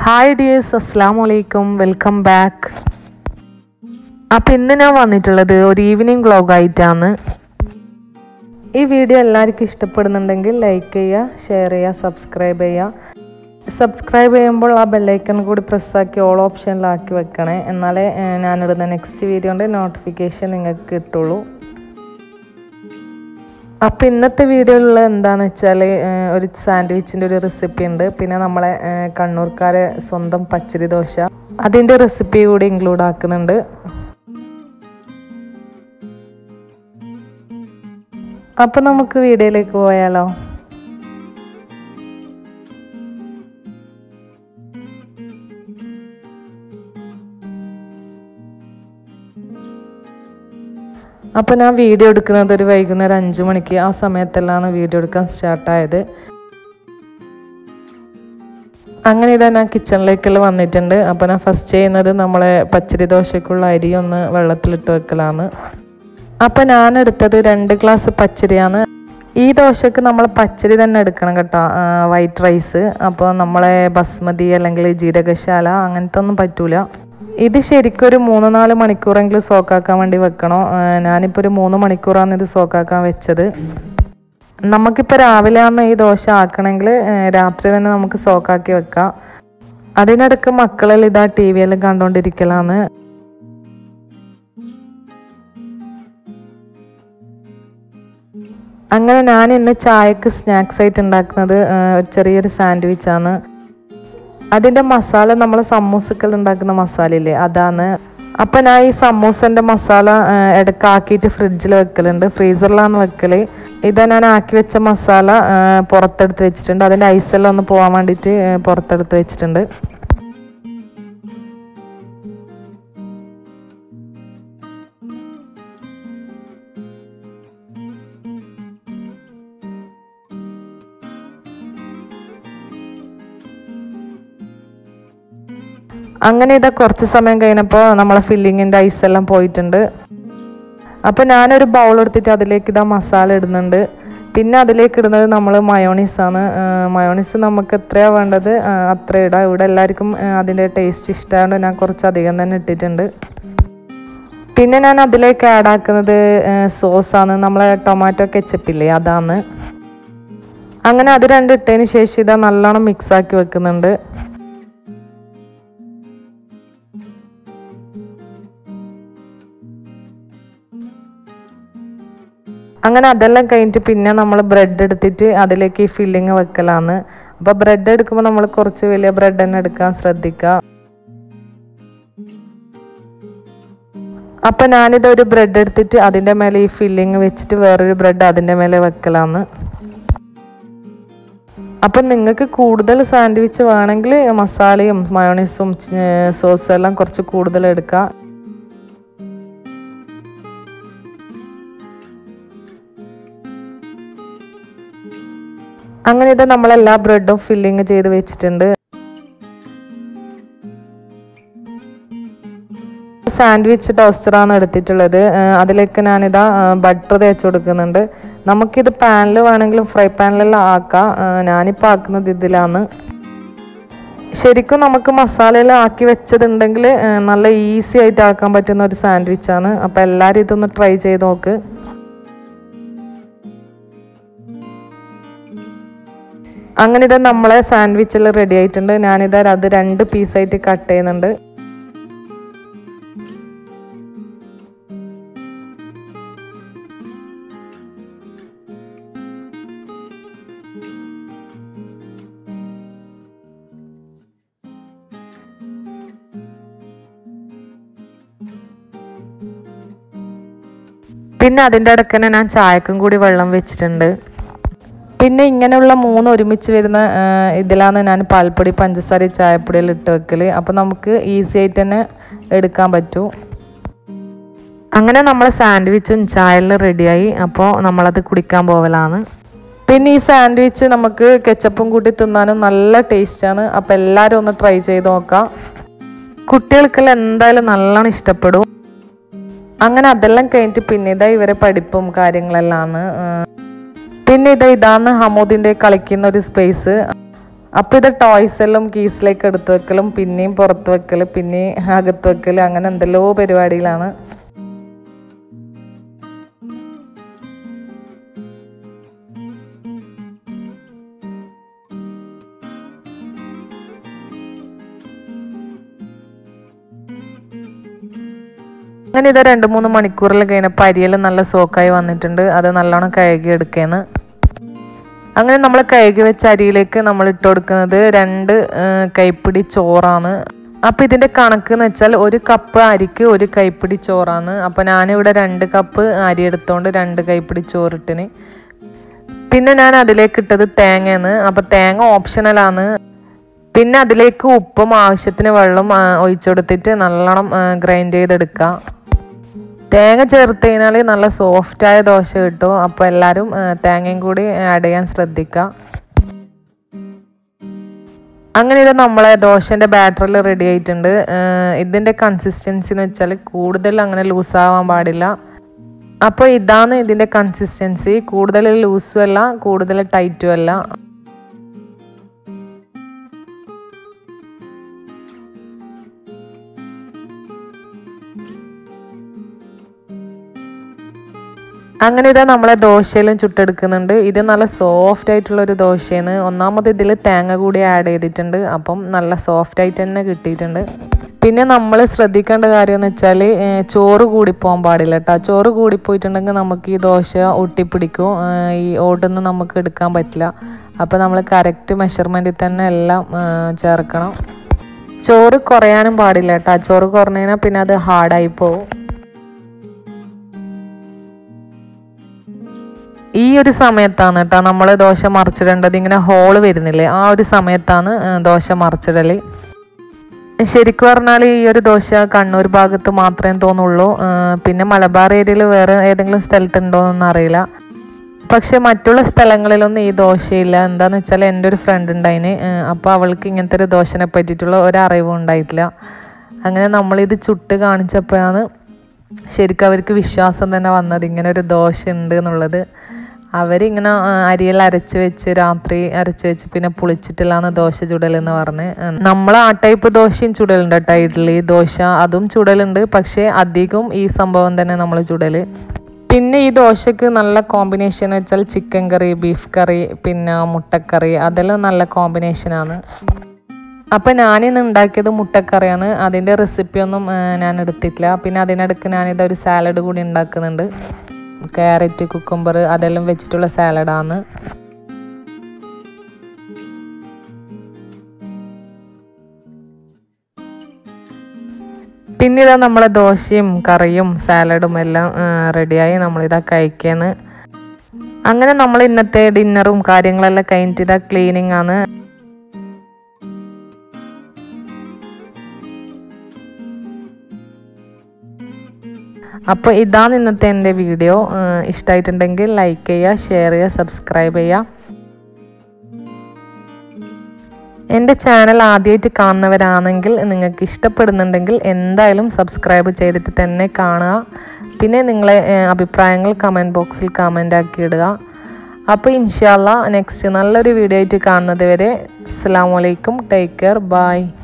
hi dears അസ്സാം വലൈക്കും welcome back അപ്പം ഇന്ന് ഞാൻ വന്നിട്ടുള്ളത് ഒരു ഈവനിങ് വ്ളോഗ് ആയിട്ടാണ് ഈ വീഡിയോ എല്ലാവർക്കും ഇഷ്ടപ്പെടുന്നുണ്ടെങ്കിൽ ലൈക്ക് ചെയ്യുക ഷെയർ ചെയ്യുക സബ്സ്ക്രൈബ് ചെയ്യുക സബ്സ്ക്രൈബ് ചെയ്യുമ്പോൾ ആ ബെല്ലൈക്കൺ കൂടി പ്രസ്സാക്കി ഓൾ ഓപ്ഷനിലാക്കി വെക്കണേ എന്നാലേ ഏഹ്, ഞാനിടുന്ന നെക്സ്റ്റ് വീഡിയോൻ്റെ നോട്ടിഫിക്കേഷൻ നിങ്ങൾക്ക് കിട്ടുള്ളൂ അപ്പം ഇന്നത്തെ വീഡിയോയിലുള്ള എന്താണെന്ന് വെച്ചാൽ ഒരു സാൻഡ്വിച്ചിൻ്റെ ഒരു റെസിപ്പി ഉണ്ട് പിന്നെ നമ്മളെ ഏഹ്, കണ്ണൂർക്കാരെ സ്വന്തം പച്ചരി ദോശ അതിൻ്റെ റെസിപ്പി കൂടി ഇൻക്ലൂഡ് ആക്കുന്നുണ്ട് അപ്പം നമുക്ക് വീഡിയോയിലേക്ക് പോയാലോ അപ്പോൾ ഞാൻ വീഡിയോ എടുക്കുന്നത് ഒരു വൈകുന്നേരം അഞ്ച് മണിക്ക് ആ സമയത്തെല്ലാം വീഡിയോ എടുക്കാൻ സ്റ്റാർട്ടായത് അങ്ങനെ ഇതാ ഞാൻ കിച്ചണിലേക്കുള്ള വന്നിട്ടുണ്ട് അപ്പോൾ ഞാൻ ഫസ്റ്റ് ചെയ്യുന്നത് നമ്മളെ പച്ചരി ദോശക്കുള്ള അരി ഒന്ന് വെള്ളത്തിലിട്ട് വെക്കലാണ് അപ്പോൾ ഞാൻ എടുത്തത് രണ്ട് ഗ്ലാസ് പച്ചരിയാണ് ഈ ദോശക്ക് നമ്മൾ പച്ചരി തന്നെ എടുക്കണം കേട്ടോ വൈറ്റ് റൈസ് അപ്പോൾ നമ്മളെ ബസ്മതി അല്ലെങ്കിൽ ജീരകശാല അങ്ങനത്തെ ഒന്നും പറ്റൂല ഇത് ശരിക്കും ഒരു മൂന്ന് നാല് മണിക്കൂറെങ്കിലും സോക്കാക്കാൻ വേണ്ടി വെക്കണം ആ, ഞാനിപ്പോൾ ഒരു മൂന്ന് മണിക്കൂറാണ് ഇത് സോക്കാക്കാൻ വെച്ചത് നമുക്കിപ്പോൾ രാവിലെ ആണ് ഈ ദോശ ആക്കണമെങ്കിൽ രാത്രി തന്നെ നമുക്ക് സോക്കാക്കി വെക്കാം അതിനിടക്ക് മക്കളെല്ലാം ഇതാ ടി വിയെല്ലാം കണ്ടുകൊണ്ടിരിക്കലാണ് അങ്ങനെ ഞാൻ ഇന്ന് ചായക്ക് സ്നാക്സ് ആയിട്ട് ഉണ്ടാക്കുന്നത് ആ, ഒരു ചെറിയൊരു സാൻഡ്വിച്ച് ആണ് അതിൻ്റെ മസാല നമ്മൾ സമൂസക്കൽ ഉണ്ടാക്കുന്ന മസാല ഇല്ലേ അതാണ് അപ്പം ഞാൻ ഈ സമൂസൻ്റെ മസാല ആ, ഇടയ്ക്ക് ആക്കിയിട്ട് ഫ്രിഡ്ജിൽ വെക്കലുണ്ട് ഫ്രീസറിലാണ് വെക്കൽ ഇതാ ഞാൻ ആക്കി വെച്ച മസാല ആ, പുറത്തെടുത്ത് വെച്ചിട്ടുണ്ട് അതിൻ്റെ ഐസെല്ലാം ഒന്ന് പോകാൻ വേണ്ടിയിട്ട് ആ, പുറത്തെടുത്ത് വെച്ചിട്ടുണ്ട് അങ്ങനെ ഇതാ കുറച്ച് സമയം കഴിഞ്ഞപ്പോൾ നമ്മളെ ഫില്ലിങ്ങിൻ്റെ ഐസെല്ലാം പോയിട്ടുണ്ട് അപ്പോൾ ഞാനൊരു ബൗൾ എടുത്തിട്ട് അതിലേക്ക് ഇതാ മസാല ഇടുന്നുണ്ട് പിന്നെ അതിലേക്ക് ഇടുന്നത് നമ്മൾ മയോണീസാണ് മയോണീസ് നമുക്ക് എത്രയാണ് വേണ്ടത് ആ, അത്ര ഇടാം ഇവിടെ എല്ലാവർക്കും ആ, അതിൻ്റെ ടേസ്റ്റ് ഇഷ്ടമായതുകൊണ്ട് ഞാൻ കുറച്ച് അധികം തന്നെ ഇട്ടിട്ടുണ്ട് പിന്നെ ഞാൻ അതിലേക്ക് ആഡ് ആക്കുന്നത് സോസാണ് നമ്മളെ ടൊമാറ്റോ കെച്ചപ്പില്ലേ അതാണ് അങ്ങനെ അത് രണ്ടും ഇട്ടതിന് ശേഷം ഇതാ നല്ലോണം മിക്സ് ആക്കി വെക്കുന്നുണ്ട് അങ്ങനെ അതെല്ലാം കഴിഞ്ഞിട്ട് പിന്നെ നമ്മൾ ബ്രെഡ് എടുത്തിട്ട് അതിലേക്ക് ഈ ഫില്ലിങ് വെക്കലാണ് അപ്പോൾ ബ്രെഡ് എടുക്കുമ്പോൾ നമ്മൾ കുറച്ച് വലിയ ബ്രെഡ് തന്നെ എടുക്കാൻ ശ്രദ്ധിക്കുക അപ്പം ഞാനിത് ഒരു ബ്രെഡ് എടുത്തിട്ട് അതിൻ്റെ മേലെ ഈ ഫില്ലിങ് വെച്ചിട്ട് വേറൊരു ബ്രെഡ് അതിൻ്റെ മേലെ വെക്കലാണ് അപ്പം നിങ്ങൾക്ക് കൂടുതൽ സാൻഡ്വിച്ച് വേണമെങ്കിൽ മസാലയും മയോണീസും സോസും എല്ലാം കുറച്ച് കൂടുതൽ എടുക്കാം അങ്ങനെ ഇത് നമ്മളെല്ലാ ബ്രെഡും ഫില്ലിങ് ചെയ്ത് വെച്ചിട്ടുണ്ട് സാൻഡ്വിച്ച് ടോസ്റ്ററാണ് എടുത്തിട്ടുള്ളത് ആ, അതിലേക്ക് ഞാനിതാ ബട്ടർ തേച്ച് കൊടുക്കുന്നുണ്ട് നമുക്കിത് പാനിൽ വേണമെങ്കിലും ഫ്രൈ പാനിലെല്ലാം ആക്കാം ആ, ഞാനിപ്പോൾ ആക്കുന്നത് ഇതിലാണ് ശരിക്കും നമുക്ക് മസാലയെല്ലാം ആക്കി വെച്ചതുണ്ടെങ്കിൽ ആ, നല്ല ഈസി ആയിട്ട് ആക്കാൻ പറ്റുന്ന ഒരു സാൻഡ്വിച്ചാണ് അപ്പോൾ എല്ലാവരും ഇതൊന്ന് ട്രൈ ചെയ്ത് നോക്ക് അങ്ങനെ ഇത് നമ്മളെ സാൻഡ്വിച്ചെല്ലാം റെഡി ആയിട്ടുണ്ട് ഞാനിത് അത് രണ്ട് പീസായിട്ട് കട്ട് ചെയ്യുന്നുണ്ട് പിന്നെ അതിൻ്റെ ഇടയ്ക്ക് തന്നെ ഞാൻ ചായക്കും കൂടി വെള്ളം വെച്ചിട്ടുണ്ട് പിന്നെ ഇങ്ങനെയുള്ള മൂന്ന് ഒരുമിച്ച് വരുന്ന ആ, ഇതിലാണ് ഞാൻ പാൽപ്പൊടി പഞ്ചസാര ചായപ്പൊടിയിൽ ഇട്ട് വെക്കൽ അപ്പോൾ നമുക്ക് ഈസി ആയിട്ട് തന്നെ എടുക്കാൻ പറ്റും അങ്ങനെ നമ്മളെ സാൻഡ്വിച്ചും ചായയെല്ലാം റെഡിയായി അപ്പോൾ നമ്മളത് കുടിക്കാൻ പോവലാണ് പിന്നെ ഈ സാൻഡ്വിച്ച് നമുക്ക് കെച്ചപ്പും കൂട്ടി തിന്നാനും നല്ല ടേസ്റ്റാണ് അപ്പോൾ എല്ലാവരും ഒന്ന് ട്രൈ ചെയ്ത് നോക്കാം കുട്ടികൾക്കെല്ലാം എന്തായാലും നല്ലോണം ഇഷ്ടപ്പെടും അങ്ങനെ അതെല്ലാം കഴിഞ്ഞിട്ട് പിന്നെ ഇതാ ഇവരെ പഠിപ്പും കാര്യങ്ങളെല്ലാം ആണ് ആ, പിന്നെ ഇത് ഇതാണ് ഹമൂദിൻ്റെ കളിക്കുന്ന ഒരു സ്പേസ് അപ്പോൾ ഇത് ടോയ്സ് എല്ലാം കീസിലേക്ക് എടുത്തു വെക്കലും പിന്നെയും പുറത്ത് വെക്കൽ പിന്നെയും അകത്ത് വെക്കൽ അങ്ങനെ എന്തെല്ലോ പരിപാടിയിലാണ് അങ്ങനെ ഇത് രണ്ട് മൂന്ന് മണിക്കൂറിൽ കഴിഞ്ഞപ്പോൾ അരിയെല്ലാം നല്ല സോക്കായി വന്നിട്ടുണ്ട് അത് നല്ലോണം കഴുകി എടുക്കുകയാണ് അങ്ങനെ നമ്മൾ കഴുകി വെച്ച അരിയിലേക്ക് നമ്മൾ ഇട്ട് കൊടുക്കുന്നത് രണ്ട് ആ, കൈപ്പിടി ചോറാണ് അപ്പോൾ ഇതിൻ്റെ കണക്ക് എന്ന് വെച്ചാൽ ഒരു കപ്പ് അരിക്ക് ഒരു കൈപ്പിടി ചോറാണ് അപ്പോൾ ഞാനിവിടെ രണ്ട് കപ്പ് അരി എടുത്തോണ്ട് രണ്ട് കൈപ്പിടി ചോറിട്ടിന് പിന്നെ ഞാൻ അതിലേക്ക് ഇട്ടത് തേങ്ങയാണ് അപ്പോൾ തേങ്ങ ഓപ്ഷണലാണ് പിന്നെ അതിലേക്ക് ഉപ്പും ആവശ്യത്തിന് വെള്ളം ആ, ഒഴിച്ചു കൊടുത്തിട്ട് നല്ലോണം ഗ്രൈൻഡ് ചെയ്തെടുക്കുക തേങ്ങ ചേർത്ത് കഴിഞ്ഞാൽ നല്ല സോഫ്റ്റായ ദോശ കിട്ടും അപ്പോൾ എല്ലാവരും ആ, തേങ്ങയും കൂടി ആഡ് ചെയ്യാൻ ശ്രദ്ധിക്കുക അങ്ങനെ ഇത് നമ്മളെ ദോശൻ്റെ ബാറ്ററിൽ റെഡി ആയിട്ടുണ്ട് ആ, ഇതിൻ്റെ കൺസിസ്റ്റൻസി എന്ന് വെച്ചാൽ കൂടുതൽ അങ്ങനെ ലൂസാവാൻ പാടില്ല അപ്പോൾ ഇതാണ് ഇതിൻ്റെ കൺസിസ്റ്റൻസി കൂടുതൽ ലൂസും അല്ല കൂടുതൽ ടൈറ്റും അല്ല അങ്ങനെ ഇതാ നമ്മളെ ദോശയിലും ചുട്ടെടുക്കുന്നുണ്ട് ഇത് നല്ല സോഫ്റ്റ് ആയിട്ടുള്ള ഒരു ദോശയാണ് ഒന്നാമത് ഇതിൽ തേങ്ങ കൂടി ആഡ് ചെയ്തിട്ടുണ്ട് അപ്പം നല്ല സോഫ്റ്റ് ആയിട്ട് തന്നെ കിട്ടിയിട്ടുണ്ട് പിന്നെ നമ്മൾ ശ്രദ്ധിക്കേണ്ട കാര്യം എന്ന് വെച്ചാൽ ചോറ് കൂടിപ്പോകാൻ പാടില്ല കേട്ടോ ചോറ് കൂടിപ്പോയിട്ടുണ്ടെങ്കിൽ നമുക്ക് ഈ ദോശ ഒട്ടിപ്പിടിക്കും ഏഹ് ഈ ഓടുന്ന് നമുക്ക് എടുക്കാൻ പറ്റില്ല അപ്പോൾ നമ്മൾ കറക്റ്റ് മെഷർമെൻറ്റിൽ തന്നെ എല്ലാം ഏഹ് ചേർക്കണം ചോറ് കുറയാനും പാടില്ല കേട്ടോ ചോറ് കുറഞ്ഞു കഴിഞ്ഞാൽ പിന്നെ അത് ഹാർഡായി പോകും ഈ ഒരു സമയത്താണ് കേട്ടോ നമ്മൾ ദോശ മറിച്ചിടേണ്ടത് ഇങ്ങനെ ഹോള് വരുന്നില്ലേ ആ ഒരു സമയത്താണ് ആ, ദോശ മറിച്ചിടൽ ശരിക്കും പറഞ്ഞാൽ ഈ ഒരു ദോശ കണ്ണൂർ ഭാഗത്ത് മാത്രമേ തോന്നുള്ളൂ ആ, പിന്നെ മലബാർ ഏരിയയിൽ വേറെ ഏതെങ്കിലും സ്ഥലത്തുണ്ടോ എന്നൊന്നും അറിയില്ല പക്ഷെ മറ്റുള്ള സ്ഥലങ്ങളിലൊന്നും ഈ ദോശയില്ല എന്താന്ന് വെച്ചാൽ എൻ്റെ ഒരു ഫ്രണ്ട് ഉണ്ടായിന് അപ്പോൾ അവൾക്ക് ഇങ്ങനത്തെ ഒരു ദോശനെ പറ്റിയിട്ടുള്ള ഒരറിവും ഉണ്ടായിട്ടില്ല അങ്ങനെ നമ്മളിത് ചുട്ട് കാണിച്ചപ്പോഴാണ് ശരിക്കും അവർക്ക് വിശ്വാസം തന്നെ വന്നത് ഇങ്ങനെ ഒരു ദോശ ഉണ്ട് എന്നുള്ളത് അവരിങ്ങനെ ആ, അരിയെല്ലാം അരച്ച് വെച്ച് രാത്രി അരച്ച് വെച്ച് പിന്നെ പുളിച്ചിട്ടില്ലാന്ന് ദോശ ചുടലെന്ന് പറഞ്ഞ് നമ്മൾ ആ ടൈപ്പ് ദോശയും ചുടലുണ്ട് കേട്ടോ ഇഡ്ഡലി ദോശ അതും ചുടലുണ്ട് പക്ഷേ അധികം ഈ സംഭവം തന്നെ നമ്മൾ ചുടല് പിന്നെ ഈ ദോശക്ക് നല്ല കോമ്പിനേഷൻ വെച്ചാൽ ചിക്കൻ കറി ബീഫ് കറി പിന്നെ മുട്ടക്കറി അതെല്ലാം നല്ല കോമ്പിനേഷനാണ് അപ്പം ഞാനിന്ന് ഉണ്ടാക്കിയത് മുട്ടക്കറിയാണ് അതിൻ്റെ റെസിപ്പിയൊന്നും ആ, ഞാൻ എടുത്തിട്ടില്ല പിന്നെ അതിനിടയ്ക്ക് ഞാനിത് ഒരു സാലഡ് കൂടി ഉണ്ടാക്കുന്നുണ്ട് ക്യാരറ്റ് കുക്കുംബർ അതെല്ലാം വെച്ചിട്ടുള്ള സാലഡാണ് പിന്നെ ഇതാ നമ്മളെ ദോശയും കറിയും സാലഡും എല്ലാം ആ, റെഡിയായി നമ്മളിതാ കഴിക്കാന്ന് അങ്ങനെ നമ്മൾ ഇന്നത്തെ ഡിന്നറും കാര്യങ്ങളെല്ലാം കഴിഞ്ഞിട്ട് ഇതാ ക്ലീനിങ് ആണ് അപ്പോൾ ഇതാണ് ഇന്നത്തെ എൻ്റെ വീഡിയോ ഇഷ്ടമായിട്ടുണ്ടെങ്കിൽ ലൈക്ക് ചെയ്യുക ഷെയർ ചെയ്യുക സബ്സ്ക്രൈബ് ചെയ്യുക എൻ്റെ ചാനൽ ആദ്യമായിട്ട് കാണുന്നവരാണെങ്കിൽ നിങ്ങൾക്ക് ഇഷ്ടപ്പെടുന്നുണ്ടെങ്കിൽ എന്തായാലും സബ്സ്ക്രൈബ് ചെയ്തിട്ട് തന്നെ കാണുക പിന്നെ നിങ്ങളെ ഏഹ്, അഭിപ്രായങ്ങൾ കമൻറ്റ് ബോക്സിൽ കമൻ്റ് ആക്കി ഇടുക അപ്പോൾ ഇൻഷാല്ല നെക്സ്റ്റ് നല്ലൊരു വീഡിയോ ആയിട്ട് കാണുന്നത് വരെ അസ്സാം വലൈക്കും ടേക്ക് കെയർ ബൈ